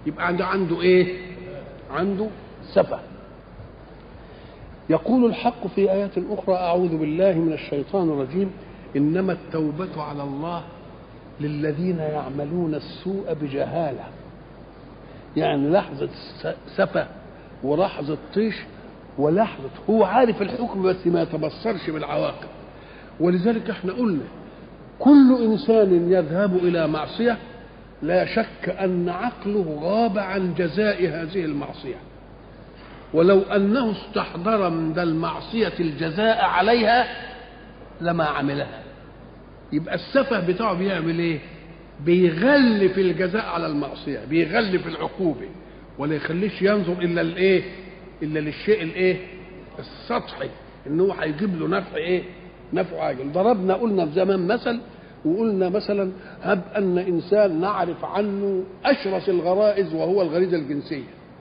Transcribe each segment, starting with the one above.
يبقى عنده عنده ايه عنده سفه يقول الحق في آيات أخرى أعوذ بالله من الشيطان الرجيم إنما التوبة على الله للذين يعملون السوء بجهالة يعني لحظة سفة ولحظة طيش ولحظة هو عارف الحكم بس ما يتبصرش بالعواقب ولذلك احنا قلنا كل إنسان يذهب إلى معصية لا شك أن عقله غاب عن جزاء هذه المعصية ولو أنه استحضر من المعصية الجزاء عليها لما عملها يبقى السفه بتاعه بيعمل ايه بيغلف الجزاء على المعصيه بيغلف العقوبه ولا يخليش ينظر الا الايه الا للشيء الايه السطحي ان هو هيجيب له نفع ايه نفع عاجل ضربنا قلنا في زمان مثل وقلنا مثلا هب ان انسان نعرف عنه اشرس الغرائز وهو الغريزه الجنسيه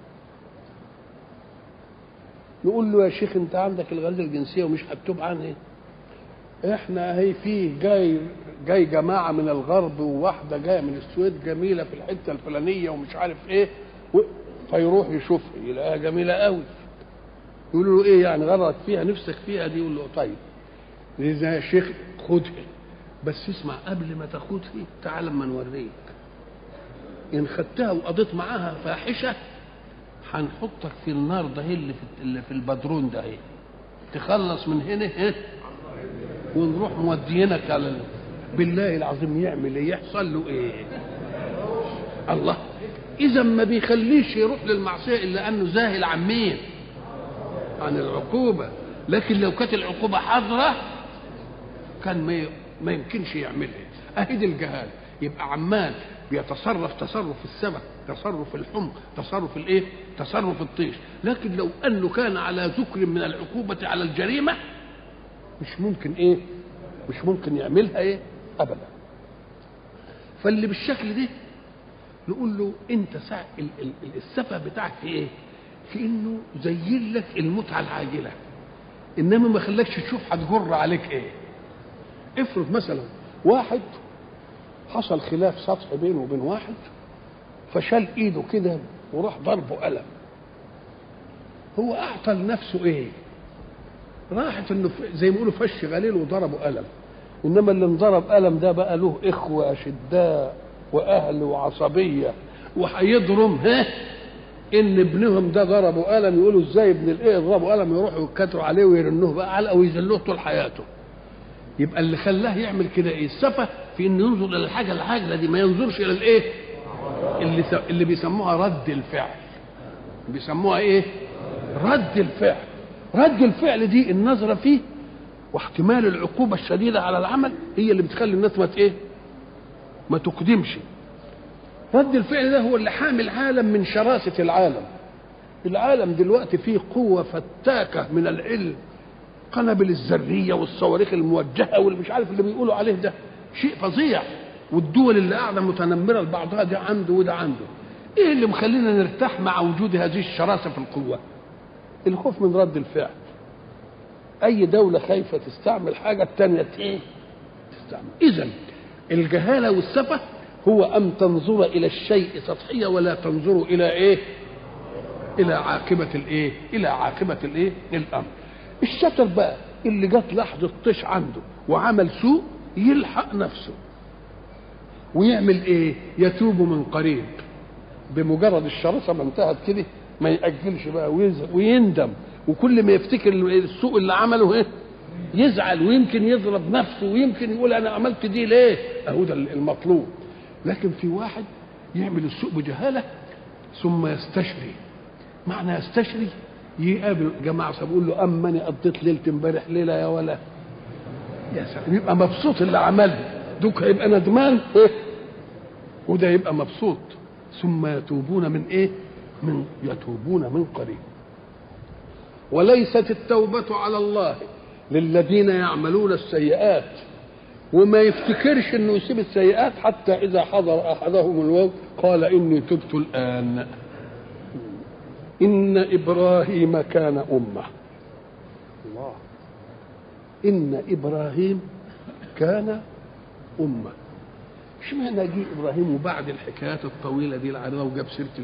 نقول له يا شيخ انت عندك الغريزه الجنسيه ومش هتتوب عنها احنا هي فيه جاي جاي جماعه من الغرب وواحده جايه من السويد جميله في الحته الفلانيه ومش عارف ايه و... فيروح يشوفها يلاقيها جميله قوي يقول له ايه يعني غرت فيها نفسك فيها دي يقول له طيب لذا يا شيخ خدها بس اسمع قبل ما تاخدها تعال اما نوريك ان خدتها وقضيت معاها فاحشه هنحطك في النار ده اللي في اللي في البدرون ده اهي تخلص من هنا ها ونروح مودينك على ال... بالله العظيم يعمل ايه يحصل له ايه الله اذا ما بيخليش يروح للمعصيه الا انه زاهل عن مين عن العقوبه لكن لو كانت العقوبه حاضره كان ما ما يمكنش يعملها اهي دي الجهاله يبقى عمال بيتصرف تصرف السمك تصرف الحمق تصرف الايه تصرف الطيش لكن لو انه كان على ذكر من العقوبه على الجريمه مش ممكن ايه مش ممكن يعملها ايه ابدا فاللي بالشكل ده نقول له انت ساعة السفه بتاعك في ايه في انه زين لك المتعه العاجله انما ما خلاكش تشوف هتجر عليك ايه افرض مثلا واحد حصل خلاف سطحي بينه وبين واحد فشال ايده كده وراح ضربه قلم هو اعطى لنفسه ايه راحت انه زي ما يقولوا فش غليل وضربه قلم انما اللي انضرب قلم ده بقى له اخوه اشداء واهل وعصبيه وهيضرم ها ان ابنهم ده ضربوا قلم يقولوا ازاي ابن الايه ضربوا قلم يروحوا يتكتروا عليه ويرنوه بقى علقه ويذلوه طول حياته يبقى اللي خلاه يعمل كده ايه السفه في انه ينظر الى الحاجه العاجله دي ما ينظرش الى الايه اللي اللي بيسموها رد الفعل بيسموها ايه رد الفعل رد الفعل دي النظره فيه واحتمال العقوبه الشديده على العمل هي اللي بتخلي الناس ما ايه ما تقدمش رد الفعل ده هو اللي حامي العالم من شراسه العالم العالم دلوقتي فيه قوه فتاكه من العلم قنابل الذريه والصواريخ الموجهه واللي مش عارف اللي بيقولوا عليه ده شيء فظيع والدول اللي قاعده متنمره لبعضها ده عنده وده عنده ايه اللي مخلينا نرتاح مع وجود هذه الشراسه في القوه الخوف من رد الفعل اي دوله خايفه تستعمل حاجه الثانيه ايه تستعمل اذا الجهاله والسفه هو ان تنظر الى الشيء سطحيا ولا تنظر الى ايه الى عاقبه الايه الى عاقبه الايه الامر الشطر بقى اللي جت لحظه طش عنده وعمل سوء يلحق نفسه ويعمل ايه يتوب من قريب بمجرد الشراسه ما انتهت كده ما يأجلش بقى ويندم وكل ما يفتكر السوء اللي عمله ايه يزعل ويمكن يضرب نفسه ويمكن يقول انا عملت دي ليه اهو ده المطلوب لكن في واحد يعمل السوء بجهاله ثم يستشري معنى يستشري يقابل جماعه بيقول له اما انا قضيت ليله امبارح ليله يا ولا يا سلام يبقى مبسوط اللي عمله دوك هيبقى ندمان إيه؟ وده يبقى مبسوط ثم يتوبون من ايه من يتوبون من قريب وليست التوبة على الله للذين يعملون السيئات وما يفتكرش انه يسيب السيئات حتى اذا حضر احدهم الموت قال اني تبت الان ان ابراهيم كان امه الله ان ابراهيم كان امه اشمعنى جه ابراهيم وبعد الحكايات الطويله دي العريضه وجاب سيره